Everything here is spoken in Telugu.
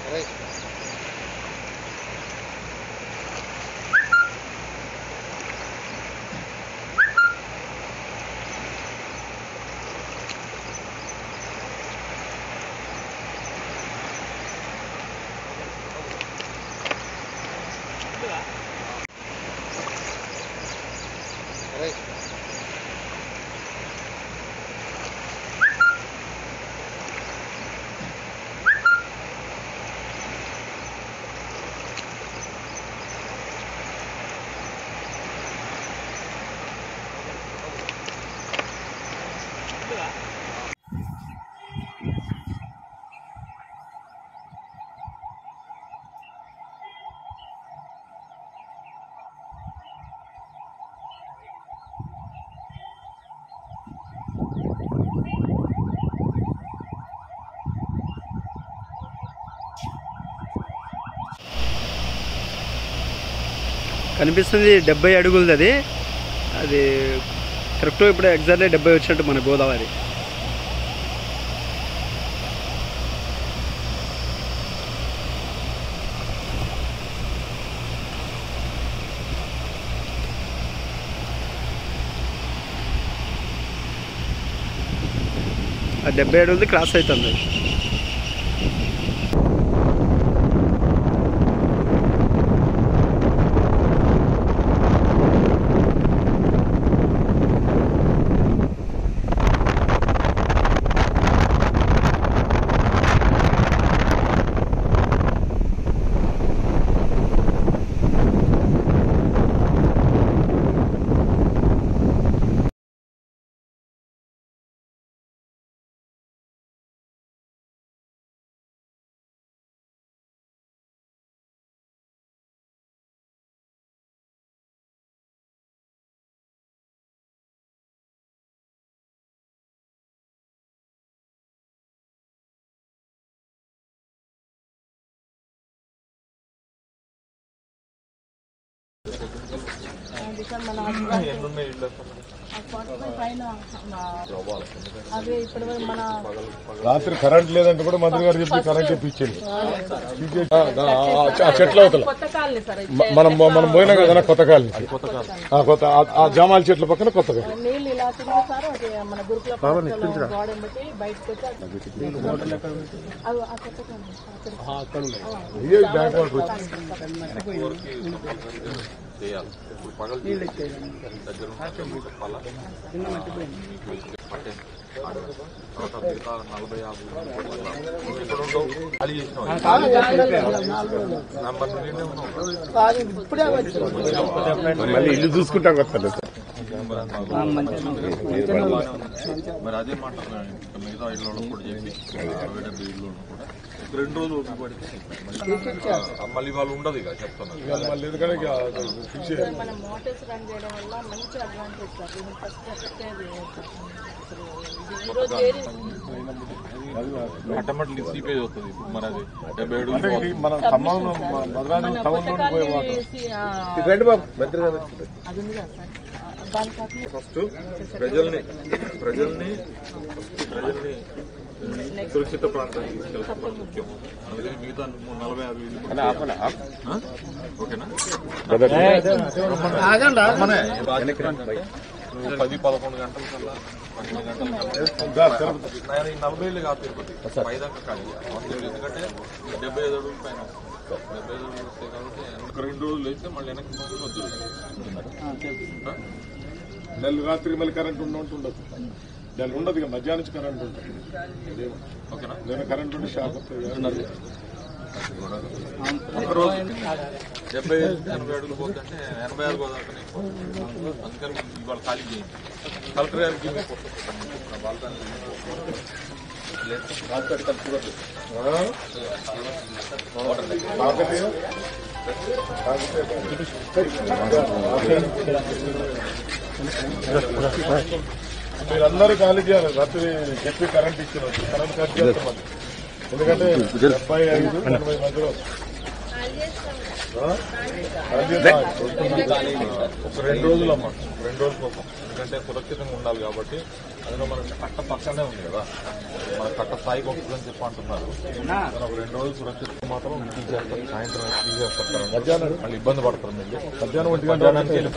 కనిపిస్తుంది డెబ్బై అడుగులది అది అది కరెక్ట్ ఇప్పుడు ఎగ్జాక్ట్లీ డెబ్బై వచ్చినట్టు మన గోదావరి ఆ డెబ్బై అడుగులది క్రాస్ అవుతుంది అదే ఇప్పుడు మన రాత్రి కరెంట్ లేదంటే కూడా మంత్రి గారు చెప్పి కరెంట్ ఇప్పించింది ఇప్పించేసి, ఆ, ఆ, ఆ చెట్ల అవతల కొత్త కాలనీ సార్ ఇది. మ- మనం మనం పోయినా కదా కొత్త కాలనీ ఆ, కొత్త ఆ- ఆ జామాల చెట్ల పక్కన కొత్త కాలనీ నీళ్ళు ఇలా తిరిగి సార్ అది మన గురుకుల పాఠశాల గోడ బట్టి బయటకు వచ్చి అవి ఆ కొత్త కాలనీ అక్కడ ఇదే బ్యాంక్ వాళ్ళకి వచ్చి మళ్ళీ ఇల్లు చూసుకుంటాం కొత్త మరి అదే మాట్లాడుతున్నాను ఇంకా మిగతా ఇళ్ళు కూడా చెప్పి వేరే ఇళ్ళు కూడా ఒక రెండు రోజులు ఓపిక పడితే మళ్ళీ- మళ్ళీ వాళ్ళు ఉండదు ఇక చెప్తున్నారు మళ్ళీ ఎందుకంటే ఇక ఫిక్స్ చేయాలి. మన మోటార్స్ రన్ చేయడం వల్ల మంచి అడ్వాంటేజ్ సార్ ఇది ఫస్ట్ ఎఫెక్ట్ అయ్యేది ఈ రోజు చేరి ఆటోమేటిక్ సీపేజ్ వస్తుంది ఇప్పుడు మరి అది డెబ్బై ఏడు అంటే ఇది మన ఖమ్మం భద్రాద్రి మన టౌన్ కొత్త లో పోయే కాలనీ వాటర్ సి- ఆ, రండి బాబు మంత్రి గారు అది ఉంది కదా సార్ ఆ, దాని కాకుండా ఫస్ట్ ప్రజల్ని ప్రజల్ని ప్రజల్ని సురక్షిత ప్రాంతానికి తీసుకెళ్ళడం ముఖ్యం అందుకని మిగతా మూడు నలభై యాభై ఇల్లు కూడా ఆ? ఓకేనా రమ్మనే. నువ్వు పది పదకొండు గంటల కల్లా పన్నెండు గంటల కల్లా నేను ఈ నలభై ఏళ్ళు కాదు తిరుపతి పైదాకా ఖాళీ అవసరం లేదు. ఎందుకంటే డెబ్బై ఐదు అడుగులు పైన వస్తాయి. డెబ్బై ఐదు అడుగులు వస్తాయి కాబట్టి ఒక రెండు రోజులు వేస్తే మళ్ళీ వెనక్కి పోతే వద్దు ఆ? నెల రాత్రి మళ్ళీ కరెంట్ ఉండదు ఉండదు నెల ఉండదు ఇక మధ్యాహ్నం నుంచి కరెంట్ ఉంటుంది ఇదేమో. ఓకేనా నేను కరెంట్ ఉంటే షాక్ వస్తుంది ఒక రోజు డెబ్బై ఎనభై అడుగులు పోతుంటే ఎనభై ఆరు గోదావరి అందుకని ఇవాళ ఖాళీ చేయండి కలెక్టర్ గారికి మీకు వాళ్ళ మీరందరూ ఖాళీ చేయాలి రాత్రి చెప్పి కరెంట్ ఇచ్చిన కరెంట్ కట్ చేస్తాం ఎందుకంటే డెబ్బై ఐదు ఎనభై మధ్యలో ఒక రెండు రోజులు అమ్మా రెండు రోజుల కోసం ఎందుకంటే సురక్షితంగా ఉండాలి కాబట్టి అందులో మన కట్ట పక్కనే ఉంది కదా మన కట్ట స్థాయికి వస్తుందని చెప్పి అంటున్నారు కానీ ఒక రెండు రోజులు సురక్షితంగా మాత్రం తీసేస్తారు సాయంత్రం తీసేస్తారు మధ్యాహ్నం మళ్ళీ ఇబ్బంది పడతారు మీరు మధ్యాహ్నం ఒంటి మధ్యాహ్నానికి వెళ్ళి